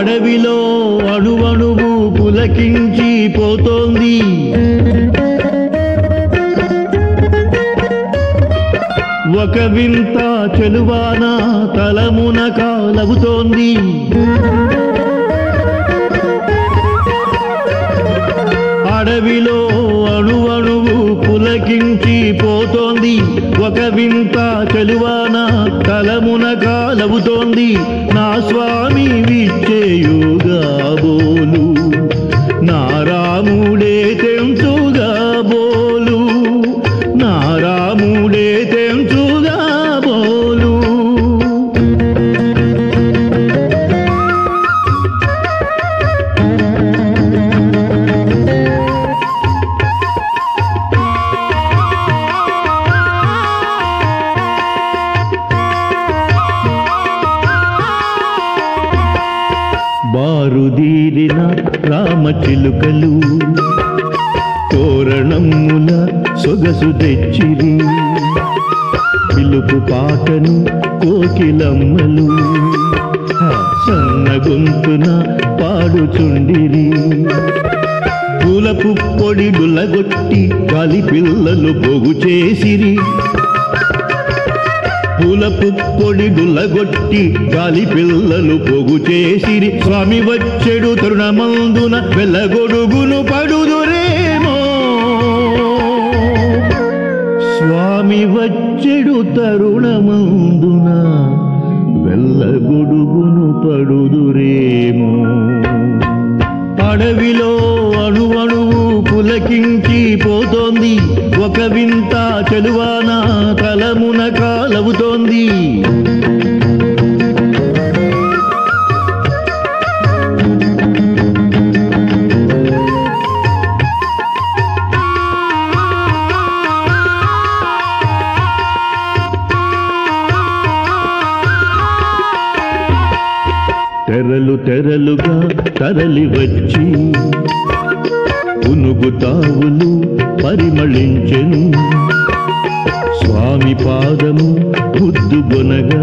అడవిలో అణువణువు పులకించి పోతోంది ఒక వింత చెలువాన తలమున కాలవుతోంది అడవిలో అణువణువు పులకించి పోతోంది ఒక వింత చెలువాన తలమున కాలవుతోంది నా స్వామి విచ్చేయుగా బోలు నా రాముడే తెంచుగా బోలు నా రాముడే తెంచుగా బోలు బారుదీరిన రామచిలుకలు తోరణముల సొగసు తెచ్చిరి పిలుపు పాటను కోకిలమ్మలు సన్న గొంతున పాడుచుండిరి పూలపు పొడి గుల్లగొట్టి గాలి పిల్లలు పొగు చేసిరి పూలపు పొడి గుల్లగొట్టి గాలి పిల్లలు పొగు చేసిరి స్వామి వచ్చెడు తరుణమందున వెళ్ళగొడుగును పడుదురేమో స్వామి వచ్చెడు తరుణమందున వెళ్ళగొడుగును పడుదురేమో అడవిలో అణువణువు పులకించి పోతోంది ఒక వింత చెలువాన తలమున కాలవుతోంది తెరలు తెరలుగా తరలి వచ్చి పునుగు తావులు పరిమళించెను స్వామి పాదము బుద్ధుగొనగా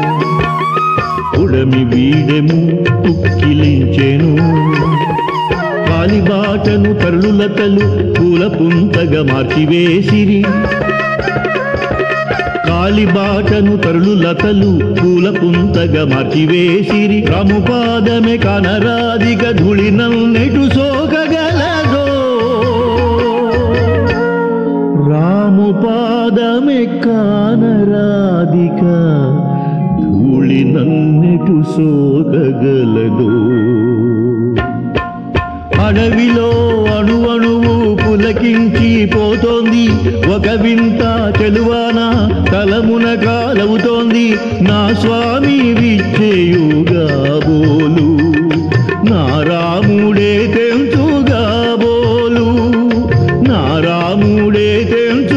ఉడమి వీడెము తుక్కిలించెను కాలిబాటను తరులతలు పూల పుంతగా మార్చివేసిరి కాలిబాటను తరులు లతలు పూల పుంతగా మార్చివేసిరి రాముపాదమే కనరాదిక ధుళినెటు సోకగలదో రాముపాదమే కానరాదిక ధూళినన్నెటు సోకగలదో అడవిలో అణువణువు పులకించి పోతోంది ఒక వింత చెలువాన తలమున కాలవుతోంది నా స్వామి విచ్చేయుగా బోలు నా రాముడే తెంచుగా బోలు నా రాముడే తెంచు